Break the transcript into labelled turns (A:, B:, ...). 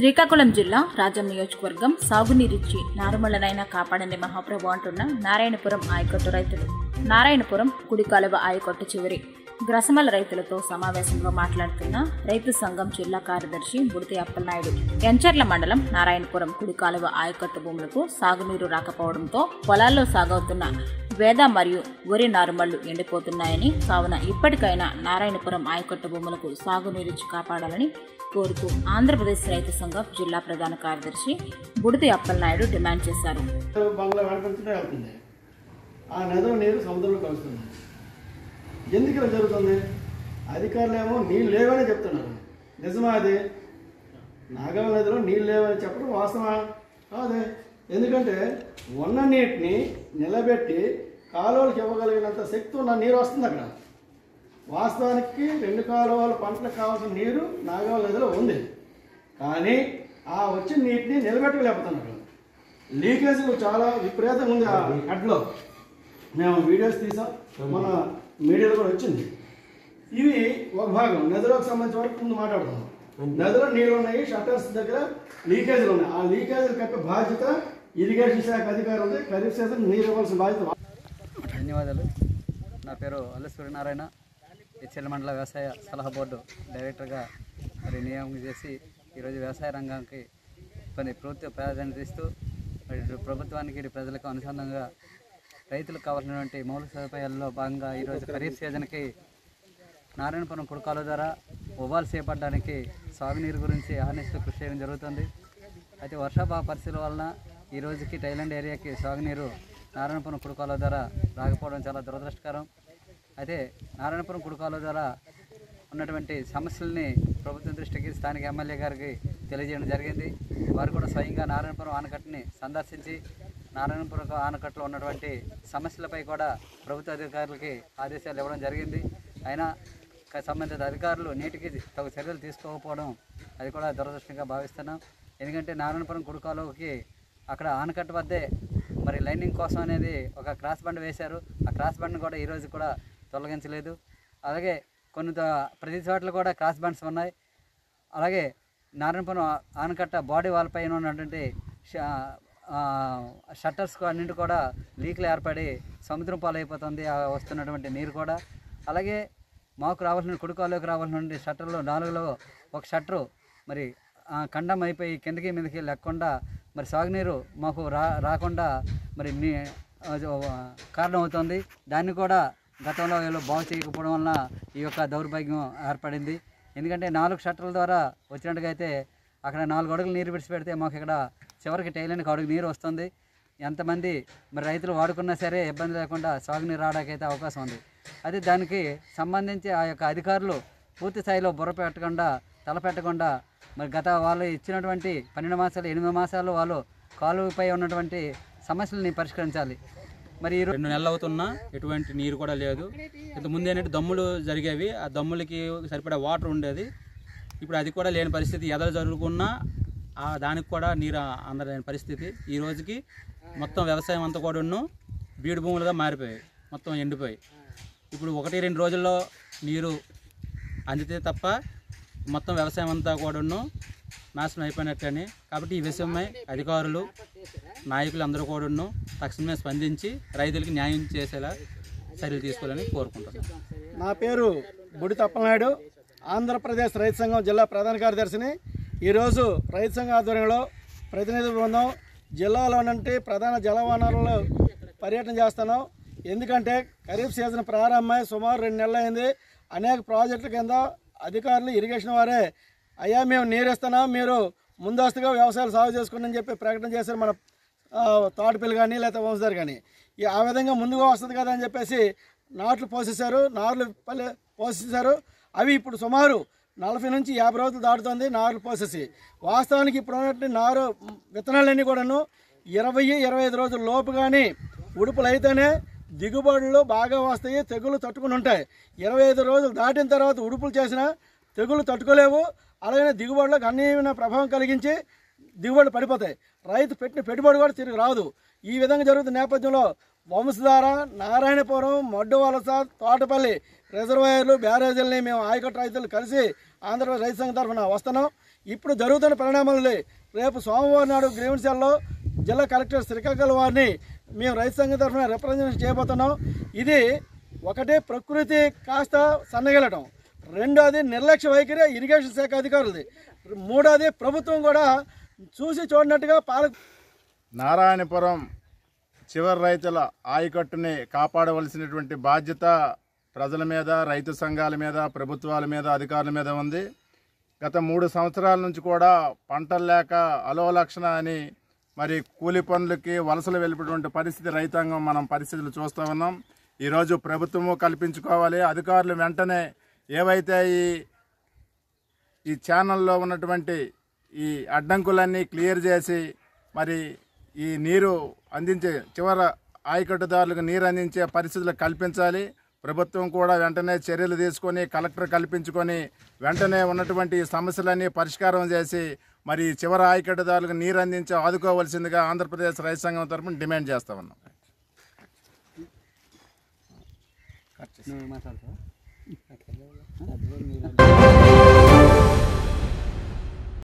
A: శ్రీకాకుళం జిల్లా రాజం నియోజకవర్గం సాగునీరిచ్చి నారుమలనైనా కాపాడని మహాప్రభు అంటున్న నారాయణపురం ఆయకట్టు రైతులు నారాయణపురం కుడి కాలువ ఆయకట్టు చివరి గ్రసమల రైతులతో సమావేశంలో మాట్లాడుతున్న రైతు సంఘం జిల్లా కార్యదర్శి బుడితి అప్పలనాయుడు ఎంచర్ల మండలం నారాయణపురం కుడి కాలువ ఆయకట్టు భూములకు సాగునీరు రాకపోవడంతో పొలాల్లో సాగవుతున్న వేద మరియు వరి నారుమళ్లు ఎండిపోతున్నాయని కావున ఇప్పటికైనా నారాయణపురం ఆయకట్టు భూములకు సాగునీరిచ్చి కాపాడాలని కోరుతూ ఆంధ్రప్రదేశ్ రైతు సంఘం జిల్లా ప్రధాన కార్యదర్శి బుడితి అప్పలనాయుడు డిమాండ్ చేశారు
B: బంగ్లా వెనకొచ్చుకుంటే వెళ్తుంది ఆ నది నీరు సముద్రంలో కలుస్తుంది ఎందుకు ఇలా జరుగుతుంది అధికారులు ఏమో నీళ్ళు లేవని చెప్తున్నారు నిజమా అది నాగావ నదిలో నీళ్ళు లేవని చెప్పడం వాస్తవా కాదే ఎందుకంటే ఉన్న నీటిని నిలబెట్టి కాలువలకు ఇవ్వగలిగినంత శక్తి ఉన్న నీరు వస్తుంది అక్కడ వాస్తవానికి రెండు కాలువల పంటలకు కావాల్సిన నీరు నాగావ నదిలో ఉంది కానీ ఆ వచ్చిన నీటిని నిలబెట్టలేకపోతున్నారు లీకేజీలు చాలా విపరీతంగా ఉంది ఆ హెడ్లో మేము వీడియోస్ తీసాం మన మీడియాలో కూడా వచ్చింది ఇవి ఒక భాగం నదిలోకి సంబంధించిన వరకు ముందు మాట్లాడుతున్నాం నదిలో నీళ్ళు ఉన్నాయి షట్టర్స్ దగ్గర లీకేజీలు ఉన్నాయి ఆ లీకేజీలు కట్టే బాధ్యత ఇరిగేషన్ శాఖ అధికారులు ఉంది ఖరీఫ్ సీజన్ నీరు ఇవ్వాల్సిన బాధ్యత
C: ధన్యవాదాలు నా పేరు అల్లు సూర్యనారాయణ హెచ్ఎల్ మండల వ్యవసాయ సలహా బోర్డు డైరెక్టర్గా మరి నియామకం చేసి ఈరోజు వ్యవసాయ రంగానికి కొన్ని ప్రభుత్వ ప్రాధాన్యత ఇస్తూ మరి ఇటు ప్రభుత్వానికి ఇటు ప్రజలకు అనుసంధానంగా రైతులకు కావాల్సినటువంటి మౌలిక సదుపాయాల్లో భాగంగా ఈరోజు ఖరీఫ్ సీజన్కి నారాయణపురం కుడకాల ద్వారా ఉబాలు చేపట్టడానికి సాగునీరు గురించి ఆర్నెస్లో కృషి చేయడం జరుగుతుంది అయితే వర్షాభావ పరిస్థితుల వలన ఈ రోజుకి టైలాండ్ ఏరియాకి సాగునీరు నారాయణపురం కుడకాల ద్వారా రాకపోవడం చాలా దురదృష్టకరం అయితే నారాయణపురం కుడకాల ద్వారా ఉన్నటువంటి సమస్యల్ని ప్రభుత్వం దృష్టికి స్థానిక ఎమ్మెల్యే గారికి తెలియజేయడం జరిగింది వారు కూడా స్వయంగా నారాయణపురం ఆనకట్టుని సందర్శించి నారాయణపురం ఆనకట్టులో ఉన్నటువంటి సమస్యలపై కూడా ప్రభుత్వ అధికారులకి ఆదేశాలు ఇవ్వడం జరిగింది అయినా క- సంబంధిత అధికారులు నీటికి తగు చర్యలు తీసుకోకపోవడం అది కూడా దురదృష్టంగా భావిస్తున్నాం ఎందుకంటే నారాయణపురం కుడుకాలోకి అక్కడ ఆనకట్ట వద్దే మరి లైనింగ్ కోసం అనేది ఒక క్రాస్ బండ్ వేశారు ఆ క్రాస్ బండ్ని కూడా ఈరోజు కూడా తొలగించలేదు అలాగే కొన్ని ద- ప్రతి చోట్ల కూడా క్రాస్ బండ్స్ ఉన్నాయి అలాగే నారాయణపురం ఆనకట్ట బాడీ వాల్ పైన ఉన్నటువంటి ష- ఆ, షట్టర్స్ అన్నింటి కూడా లీక్లు ఏర్పడి సముద్రం పాలైపోతుంది ఆ వస్తున్నటువంటి నీరు కూడా అలాగే మాకు రావాల్సిన కుడుకాలోకి రావాల్సిన షట్టర్లో నాలుగులో ఒక షట్టరు మరి ఆ, ఖండం అయిపోయి కిందకి మీదకి లేకుండా మరి సాగునీరు మాకు రా రాకుండా మరి నీ అది ఒక కారణం అవుతుంది దాన్ని కూడా గతంలో వీళ్ళు బాగు చేయకపోవడం వలన ఈ యొక్క దౌర్భాగ్యం ఏర్పడింది ఎందుకంటే నాలుగు షట్టర్ల ద్వారా వచ్చినట్టుగా అయితే అక్కడ నాలుగు అడుగులు నీరు విడిచిపెడితే మాకు ఇక్కడ చివరికి టైలెన్కి అడుగు నీరు వస్తుంది ఎంతమంది మరి రైతులు వాడుకున్నా సరే ఇబ్బంది లేకుండా సాగునీరు రావడానికైతే అవకాశం ఉంది అది దానికి సంబంధించి ఆ యొక్క అధికారులు పూర్తి స్థాయిలో బుర్ర పెట్టకుండా తల పెట్టకుండా మరి గత వాళ్ళు ఇచ్చినటువంటి పన్నెండు మాసాలు ఎనిమిది మాసాలు వాళ్ళు కాలువపై ఉన్నటువంటి సమస్యలని పరిష్కరించాలి మరి ఈరోజు
D: రెండు నెలలు అవుతున్నా ఎటువంటి నీరు కూడా లేదు ఇంత ముందు ఏంటంటే దమ్ములు జరిగేవి ఆ దమ్ములకి సరిపడా వాటర్ ఉండేది ఇప్పుడు అది కూడా లేని పరిస్థితి ఎదలు జరుగుకున్నా ఆ దానికి కూడా నీరు అందలేని పరిస్థితి ఈ రోజుకి మొత్తం వ్యవసాయం అంతా కూడా బీడు భూములుగా మారిపోయాయి మొత్తం ఎండిపోయి ఇప్పుడు ఒకటి రెండు రోజుల్లో నీరు అందితే తప్ప మొత్తం వ్యవసాయం అంతా కూడాను నాశనం అయిపోయినట్టని కాబట్టి ఈ విషయమై అధికారులు నాయకులు అందరూ కూడాను తక్షణమే స్పందించి రైతులకి న్యాయం చేసేలా చర్యలు తీసుకోవాలని కోరుకుంటున్నాను
B: నా పేరు బుడి తప్పలనాయుడు ఆంధ్రప్రదేశ్ రైతు సంఘం జిల్లా ప్రధాన కార్యదర్శిని ఈరోజు రైతు సంఘం ఆధ్వర్యంలో ప్రతినిధి బృందం జిల్లాలో నుండి ప్రధాన జల వనరులు పర్యటన చేస్తున్నాం ఎందుకంటే ఖరీఫ్ సీజన్ ప్రారంభమై సుమారు రెండు నెలలు అయింది అనేక ప్రాజెక్టుల కింద అధికారులు ఇరిగేషన్ వారే అయ్యా మేము నీరు ఇస్తున్నాం మీరు ముందస్తుగా వ్యవసాయాలు సాగు చేసుకోండి అని చెప్పి ప్రకటన చేశారు మన ఆ, తోటపిల్లి కానీ లేకపోతే వంశధారి కానీ ఈ ఆ విధంగా ముందుగా వస్తుంది కదా అని చెప్పేసి నాట్లు పోసేశారు నార్లు పల్లె పోసేశారు అవి ఇప్పుడు సుమారు నలభై నుంచి యాభై రోజులు దాటుతుంది నార్లు పోసేసి వాస్తవానికి ఇప్పుడు ఉన్నటువంటి నారు విత్తనాలన్నీ కూడాను ఇరవై ఇరవై ఐదు రోజుల లోపు కానీ ఉడుపులు అయితేనే దిగుబడులు బాగా వస్తాయి తెగులు తట్టుకుని ఉంటాయి ఇరవై ఐదు రోజులు దాటిన తర్వాత ఉడుపులు చేసినా తెగులు తట్టుకోలేవు అలాగే దిగుబడిలో గణనీయమైన ప్రభావం కలిగించి దిగుబడి పడిపోతాయి రైతు పెట్టిన పెట్టుబడి కూడా తిరిగి రాదు ఈ విధంగా జరుగుతున్న నేపథ్యంలో వంశధార నారాయణపురం మడ్డు వలస తోటపల్లి రిజర్వాయర్లు బ్యారేజీలని మేము ఆయకట్టు రైతులు కలిసి ఆంధ్రప్రదేశ్ రైతు సంఘం తరఫున వస్తున్నాం ఇప్పుడు జరుగుతున్న పరిణామాలే రేపు సోమవారం నాడు గ్రీవెన్సెల్లో జిల్లా కలెక్టర్ శ్రీకాకుళం వారిని మేము రైతు సంఘం తరఫున రిప్రజెంటేషన్ చేయబోతున్నాం ఇది ఒకటి ప్రకృతి కాస్త సన్నగిలటం రెండోది నిర్లక్ష్య వైఖరి ఇరిగేషన్ శాఖ అధికారులది మూడోది ప్రభుత్వం కూడా చూసి చూడనట్టుగా పాల
E: నారాయణపురం చివరి రైతుల ఆయకట్టుని కాపాడవలసినటువంటి బాధ్యత ప్రజల మీద రైతు సంఘాల మీద ప్రభుత్వాల మీద అధికారుల మీద ఉంది గత మూడు సంవత్సరాల నుంచి కూడా పంటలు లేక అలోలక్షణ అని మరి కూలి పనులకి వలసలు వెళ్ళినటువంటి పరిస్థితి రైతాంగం మనం పరిస్థితులు చూస్తూ ఉన్నాం ఈరోజు ప్రభుత్వము కల్పించుకోవాలి అధికారులు వెంటనే ఏవైతే ఈ ఈ ఛానల్లో ఉన్నటువంటి ఈ అడ్డంకులన్నీ క్లియర్ చేసి మరి ఈ నీరు అందించే చివర ఆయకట్టుదారులకు నీరు అందించే పరిస్థితులు కల్పించాలి ప్రభుత్వం కూడా వెంటనే చర్యలు తీసుకొని కలెక్టర్ కల్పించుకొని వెంటనే ఉన్నటువంటి ఈ సమస్యలన్నీ పరిష్కారం చేసి మరి ఈ చివరి ఆయకట్టుదారులకు నీరు అందించి ఆదుకోవాల్సిందిగా ఆంధ్రప్రదేశ్ రైతు సంఘం తరఫున డిమాండ్ చేస్తా ఉన్నాం
C: నువ్వు మాట్లాడతావా